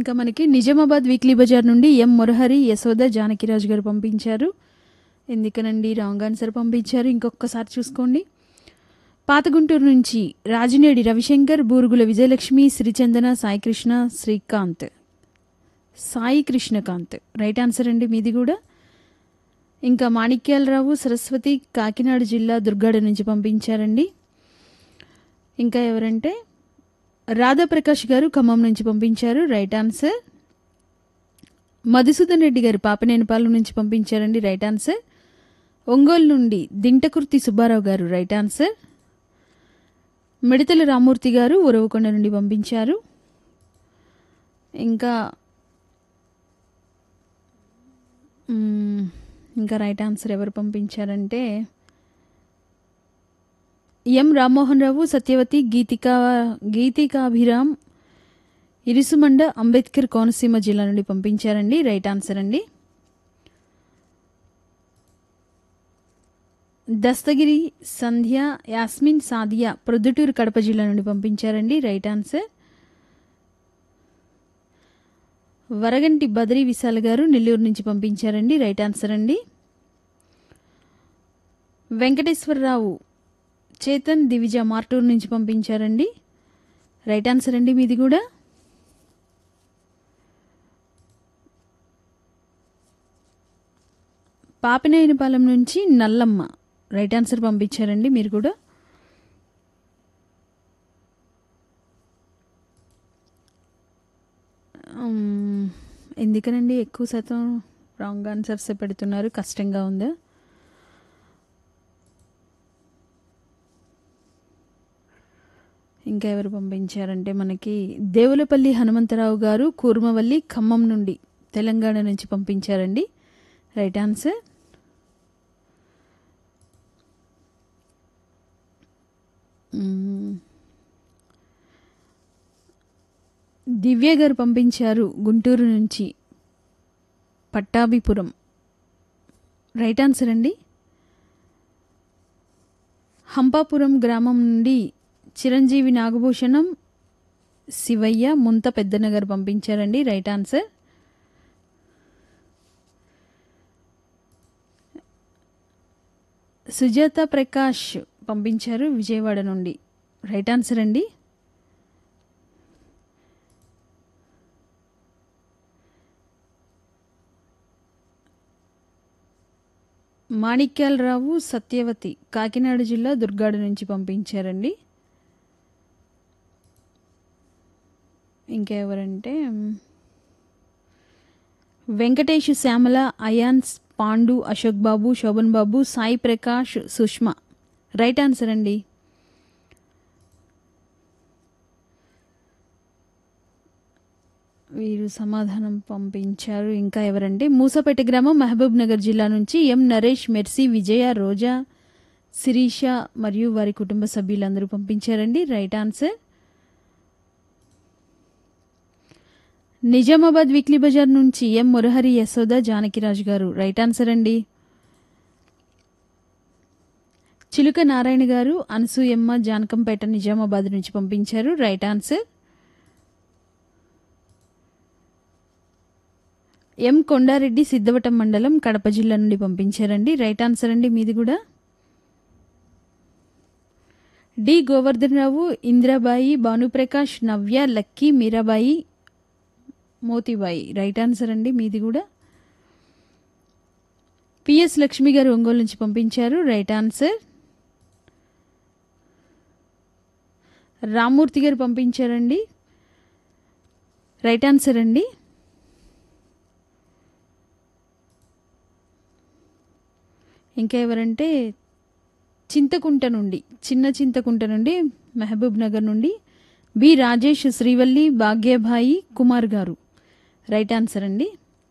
ఇంకా మనకి నిజామాబాద్ వీక్లీ బజార్ నుండి ఎం మురహరి యశోద జానకిరాజు గారు పంపించారు ఎందుకనండి రాంగ్ ఆన్సర్ పంపించారు ఇంకొకసారి చూసుకోండి పాతగుంటూరు నుంచి రాజినేడి రవిశంకర్ బూరుగుల విజయలక్ష్మి శ్రీచందన సాయికృష్ణ శ్రీకాంత్ సాయి కృష్ణకాంత్ రైట్ ఆన్సర్ అండి మీది కూడా ఇంకా మాణిక్యాలరావు సరస్వతి కాకినాడ జిల్లా దుర్గాడ నుంచి పంపించారండి ఇంకా ఎవరంటే రాధాప్రకాష్ గారు ఖమ్మం నుంచి పంపించారు రైట్ ఆన్సర్ మధుసూదన్ రెడ్డి గారు పాపనేనిపాలెం నుంచి పంపించారండి రైట్ ఆన్సర్ ఒంగోలు నుండి దింటకుర్తి సుబ్బారావు గారు రైట్ ఆన్సర్ మిడతల రామూర్తి గారు ఉరవకొండ నుండి పంపించారు ఇంకా మ్మ్, ఇంకా రైట్ ఆన్సర్ ఎవరు పంపించారంటే ఎం రామ్మోహన్ రావు సత్యవతి గీతికా గీతికాభిరామ్ ఇరుసుమండ అంబేద్కర్ కోనసీమ జిల్లా నుండి పంపించారండి రైట్ ఆన్సర్ అండి దస్తగిరి సంధ్య యాస్మిన్ సాదియా ప్రొద్దుటూరు కడప జిల్లా నుండి పంపించారండి రైట్ ఆన్సర్ వరగంటి బదరి విశాల్ గారు నెల్లూరు నుంచి పంపించారండి రైట్ ఆన్సర్ అండి వెంకటేశ్వరరావు చేతన్ దివిజ మార్టూర్ నుంచి పంపించారండి రైట్ ఆన్సర్ అండి మీది కూడా పాపినేనిపాలెం నుంచి నల్లమ్మ రైట్ ఆన్సర్ పంపించారండి మీరు కూడా ఉమ్, ఎందుకనండి ఎక్కువ శాతం రాంగ్ ఆన్సర్స్ పెడుతున్నారు కష్టంగా ఉందా ఇంకా ఎవరు పంపించారంటే మనకి దేవులపల్లి హనుమంతరావు గారు కూర్మవల్లి ఖమ్మం నుండి తెలంగాణ నుంచి పంపించారండి రైట్ ఆన్సర్ మ్మ్. దివ్య గారు పంపించారు గుంటూరు నుంచి పట్టాభిపురం రైట్ ఆన్సర్ అండి హంపాపురం గ్రామం నుండి చిరంజీవి నాగభూషణం శివయ్య ముంత పెద్దనగర్ పంపించారండి రైట్ ఆన్సర్ సుజాత ప్రకాష్ పంపించారు విజయవాడ నుండి రైట్ ఆన్సర్ అండి మాణిక్యాలరావు సత్యవతి కాకినాడ జిల్లా దుర్గాడ నుంచి పంపించారండి ఇంకెవరంటే మ్, వెంకటేష్ శ్యామల అయాన్స్ పాండు అశోక్ బాబు శోభన్ బాబు సాయి ప్రకాష్ సుష్మా రైట్ ఆన్సర్ అండి వీరు సమాధానం పంపించారు ఇంకా ఎవరంటే మూసపేట గ్రామం మహబూబ్ నగర్ జిల్లా నుంచి ఎం నరేష్ మెర్సీ విజయ రోజా శిరీష మరియు వారి కుటుంబ సభ్యులందరూ పంపించారండి right answer Nizamabad weekly Bazar నుంచి ఎం మురహరి యశోద జానకిరాజు గారు రైట్ ఆన్సర్ అండి చిలుక నారాయణ గారు అనసూయమ్మ జానకంపేట నిజామాబాద్ నుంచి పంపించారు right answer M Kondareddy Siddavatam మండలం కడప జిల్లా నుండి పంపించారండి రైట్ ఆన్సర్ అండి మీది కూడా D Govardhan Rao Indirabai Bhanuprakash Navya Lucky Meerabai Motibai right answer అండి మీది కూడా పిఎస్ లక్ష్మి గారు ఒంగోలు నుంచి పంపించారు రైట్ ఆన్సర్ రామ్మూర్తి గారు పంపించారండి రైట్ ఆన్సర్ అండి ఇంకా ఎవరంటే చింతకుంట నుండి చిన్న చింతకుంట నుండి మహబూబ్ నగర్ నుండి బి రాజేష్ శ్రీవల్లి భాగ్యభాయి కుమార్ గారు రైట్ ఆన్సర్ అండి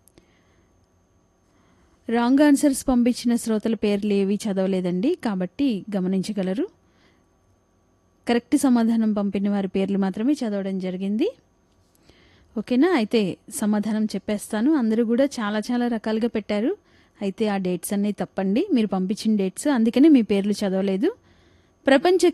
రాంగ్ ఆన్సర్స్ పంపించిన శ్రోతల పేర్లు ఏవి చదవలేదండి కాబట్టి గమనించగలరు కరెక్ట్ సమాధానం పంపిన వారి పేర్లు మాత్రమే చదవడం జరిగింది ఓకేనా అయితే సమాధానం చెప్పేస్తాను అందరూ కూడా చాలా చాలా రకాలుగా పెట్టారు అయితే ఆ డేట్స్ అన్నీ తప్పండి మీరు పంపించిన డేట్స్ అందుకనే మీ పేర్లు చదవలేదు ప్రపంచ